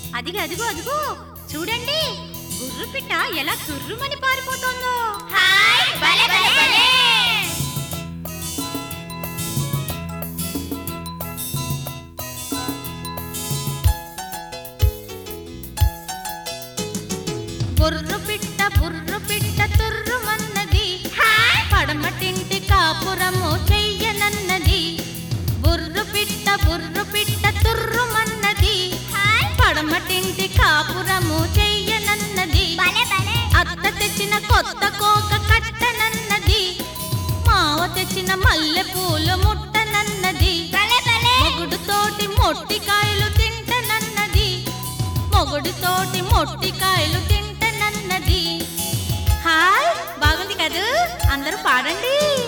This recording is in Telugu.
అదిగో అదిగో అదిగో చూడండి గుర్రు పిట్ట ఎలా తుర్రుమని పారిపోతుందో హాయ్ భలే భలే భలే బుర్రు పిట్ట బుర్రు పిట్ట తుర్రుమన్నది హాయ్ పడమటింటి కాపురము చెయ్యనన్నది బుర్రు పిట్ట బుర్రు పిట్ట తుర్రుమన్నది హాయ్ పడమటింటి కాపురము చెయ్యనన్నది భలే భలే అత్త తెచ్చిన కొత్త కోక కట్టనన్నది మావ తెచ్చిన మల్లె పూలు ముట్టనన్నది భలే భలే మొగుడుతోటి మొట్టికాయలు తింటనన్నది మొగుడుతోటి మొట్టికాయలు తింటనన్నది హాయ్ బాగుంది కదూ అందరూ పాడండి